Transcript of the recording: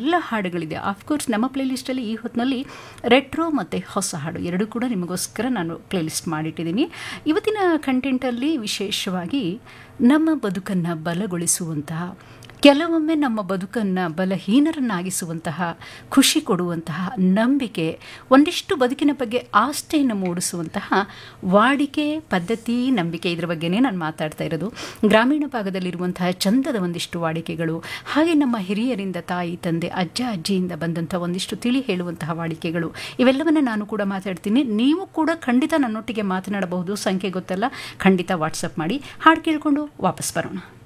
ಎಲ್ಲ ಹಾಡುಗಳಿದೆ ಆಫ್ಕೋರ್ಸ್ ನಮ್ಮ ಪ್ಲೇಲಿಸ್ಟಲ್ಲಿ ಈ ಹೊತ್ತಿನಲ್ಲಿ ರೆಟ್ರೋ ಮತ್ತು ಹೊಸ ಹಾಡು ಎರಡೂ ಕೂಡ ನಿಮಗೋಸ್ಕರ ನಾನು ಪ್ಲೇಲಿಸ್ಟ್ ಮಾಡಿಟ್ಟಿದ್ದೀನಿ ಇವತ್ತಿನ ಕಂಟೆಂಟಲ್ಲಿ ವಿಶೇಷವಾಗಿ ನಮ್ಮ ಬದುಕನ್ನು ಬಲಗೊಳಿಸುವಂತಹ ಕೆಲವೊಮ್ಮೆ ನಮ್ಮ ಬದುಕನ್ನು ಬಲಹೀನರನ್ನಾಗಿಸುವಂತಹ ಖುಷಿ ಕೊಡುವಂತಹ ನಂಬಿಕೆ ಒಂದಿಷ್ಟು ಬದುಕಿನ ಬಗ್ಗೆ ಆಸ್ಥೆಯನ್ನು ಮೂಡಿಸುವಂತಹ ವಾಡಿಕೆ ಪದ್ಧತಿ ನಂಬಿಕೆ ಇದರ ಬಗ್ಗೆನೇ ನಾನು ಮಾತಾಡ್ತಾ ಇರೋದು ಗ್ರಾಮೀಣ ಭಾಗದಲ್ಲಿರುವಂತಹ ಚಂದದ ಒಂದಿಷ್ಟು ವಾಡಿಕೆಗಳು ಹಾಗೆ ನಮ್ಮ ಹಿರಿಯರಿಂದ ತಾಯಿ ತಂದೆ ಅಜ್ಜ ಅಜ್ಜಿಯಿಂದ ಬಂದಂಥ ಒಂದಿಷ್ಟು ತಿಳಿ ಹೇಳುವಂತಹ ವಾಡಿಕೆಗಳು ಇವೆಲ್ಲವನ್ನ ನಾನು ಕೂಡ ಮಾತಾಡ್ತೀನಿ ನೀವು ಕೂಡ ಖಂಡಿತ ನನ್ನೊಟ್ಟಿಗೆ ಮಾತನಾಡಬಹುದು ಸಂಖ್ಯೆ ಗೊತ್ತಲ್ಲ ಖಂಡಿತ ವಾಟ್ಸಪ್ ಮಾಡಿ ಹಾಡು ಕೇಳಿಕೊಂಡು ವಾಪಸ್ ಬರೋಣ